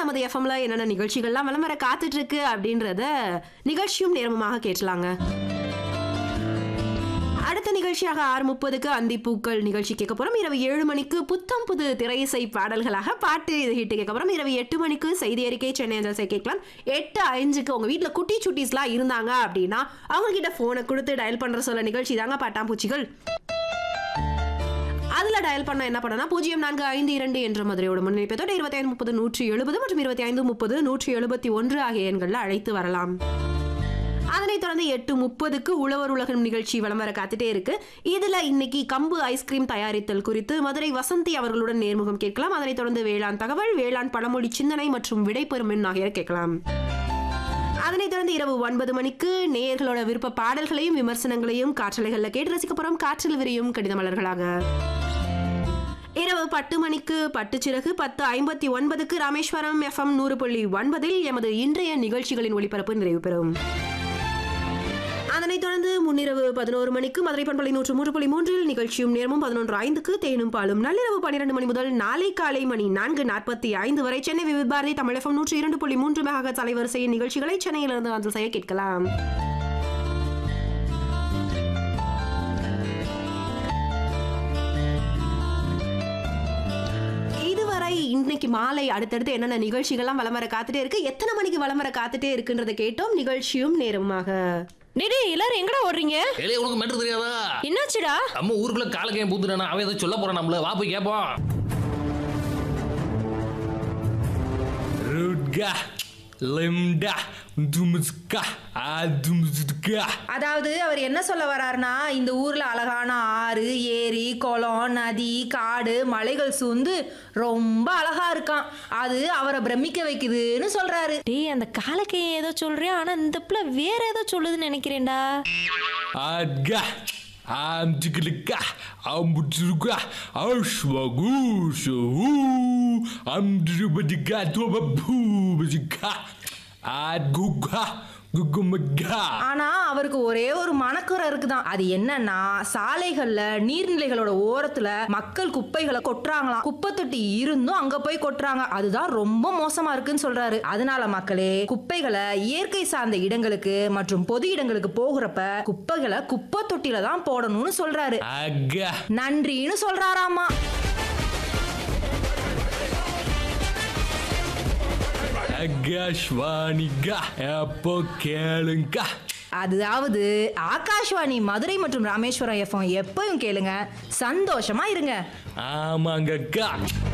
நமது எஃப்எம்ல என்னென்ன நிகழ்ச்சிகள்லாம் விளம்பர காத்துட்டு இருக்கு அப்படின்றத நிகழ்ச்சியும் நேரமுமாக கேட்டலாங்க அடுத்த நிகழ்ச்சியாக ஆறு முப்பதுக்கு அந்திப்பூக்கள் நிகழ்ச்சி கேட்க போறோம் இரவு ஏழு மணிக்கு புத்தம் புது திரையிசை பாடல்களாக பாட்டு இது ஹிட் கேட்க போறோம் இரவு எட்டு மணிக்கு செய்தி அறிக்கை சென்னை அஞ்சல் சை கேட்கலாம் எட்டு அஞ்சுக்கு உங்க வீட்ல குட்டி சுட்டிஸ்லாம் இருந்தாங்க அப்படின்னா அவங்க கிட்ட போனை கொடுத்து டயல் பண்ற சொல்ல நிகழ்ச்சி தாங்க பட்டாம்பூச்சிகள் அதுல டயல் பண்ண என்ன பண்ணனா பூஜ்ஜியம் நான்கு ஐந்து இரண்டு என்ற மதுரையோட முன்னிலைப்பத்தோட இருபத்தி ஐந்து முப்பது நூற்றி எழுபது மற்றும் இருபத்தி ஐந்து முப்பது நூற்றி எழுபத்தி ஒன்று ஆகிய எண்களில் அழைத்து வரலாம் அதனைத் தொடர்ந்து எட்டு முப்பதுக்கு உழவர் உலகம் நிகழ்ச்சி விளம்பர காத்துட்டே இருக்கு இதுல இன்னைக்கு கம்பு ஐஸ்கிரீம் தயாரித்தல் குறித்து மதுரை வசந்தி அவர்களுடன் நேர்முகம் கேட்கலாம் அதனைத் தொடர்ந்து வேளாண் தகவல் வேளாண் பழமொழி சிந்தனை மற்றும் விடைபெறும் எண் ஆகிய கேட்கலாம் அதனைத் தொடர்ந்து இரவு ஒன்பது மணிக்கு நேயர்களோட விருப்ப பாடல்களையும் விமர்சனங்களையும் காற்றலைகளில் கேட்டு ரசிக்க போறோம் காற்றில் விரியும் கடித மலர்களாக இரவு பத்து மணிக்கு பட்டுச்சிறகு பத்து ஐம்பத்தி ஒன்பதுக்கு ராமேஸ்வரம் எஃப்எம் நூறு புள்ளி ஒன்பதில் எமது இன்றைய நிகழ்ச்சிகளின் ஒளிபரப்பு நிறைவு பெறும் அதனைத் தொடர்ந்து முன்னிரவு பதினோரு மணிக்கு மதுரை பண்பலை நூற்று மூன்று புள்ளி மூன்றில் நிகழ்ச்சியும் நேரமும் பதினொன்று ஐந்துக்கு தேனும் பாலும் நள்ளிரவு பன்னிரண்டு மணி முதல் நாளை காலை மணி நான்கு நாற்பத்தி ஐந்து வரை சென்னை விவித் பாரதி தமிழ் எஃப்எம் நூற்றி இரண்டு புள்ளி மூன்று மெகா தலைவரிசையின் நிகழ்ச்சிகளை சென்னையிலிருந்து வந்து செய்ய கேட்கலாம் இதுவரை இன்னைக்கு மாலை அடுத்தடுத்து என்னென்ன நிகழ்ச்சிகள்லாம் வலம் வர காத்துட்டே இருக்கு எத்தனை மணிக்கு வலம் வர காத்துட்டே இருக்குன்றதை கேட்டோம் நிகழ்ச்சியும் நேரமாக டேடி எல்லாரும் எங்கடா ஓடுறீங்க ஏலே உனக்கு மெட்ரு தெரியாதா என்னாச்சுடா நம்ம ஊருக்குள்ள காலக்கையும் பூத்துட்டானா அவன் ஏதோ சொல்ல போறான் நம்மள வா போய் கேட்போம் ருட்கா லிம்டா தும்ஸ்கா அதும்ஸ்கா அதாவது அவர் என்ன சொல்ல வர்றாருன்னா இந்த ஊர்ல அழகான ஆறு ஏரி குளம் நதி காடு மலைகள் சூழ்ந்து ரொம்ப அழகா இருக்கான் அது அவரை பிரமிக்க வைக்குதுன்னு சொல்றாரு டேய் அந்த காலக்கையை ஏதோ சொல்றியா ஆனா இந்த பிள்ளை வேற ஏதோ சொல்லுதுன்னு நினைக்கிறேன்டா ஆட்கா ஆம்ஜிகளுக்கா ஆம்புட்ருக்கா ஆஷ்வகூஷு ஆம்ஜிருபதிகா தோபூபதிகா ஆட்குகா குகுமகா ஆனா அவருக்கு ஒரே ஒரு மனக்குறை இருக்குதான் அது என்னன்னா சாலைகள்ல நீர்நிலைகளோட ஓரத்துல மக்கள் குப்பைகளை கொட்டுறாங்களாம் குப்பை தொட்டி இருந்தும் அங்க போய் கொட்டுறாங்க அதுதான் ரொம்ப மோசமா இருக்குன்னு சொல்றாரு அதனால மக்களே குப்பைகளை இயற்கை சார்ந்த இடங்களுக்கு மற்றும் பொது இடங்களுக்கு போகிறப்ப குப்பைகளை குப்பை தொட்டில தான் போடணும்னு சொல்றாரு ஆகா நன்றின்னு சொல்றாராமா ஆகாஷ்வாணிகா எப்போ கேளுங்கா அதாவது ஆகாஷ்வாணி மதுரை மற்றும் ராமேஸ்வரம் எஃப்எம் எப்பவும் கேளுங்க சந்தோஷமா இருங்க ஆமாங்கக்கா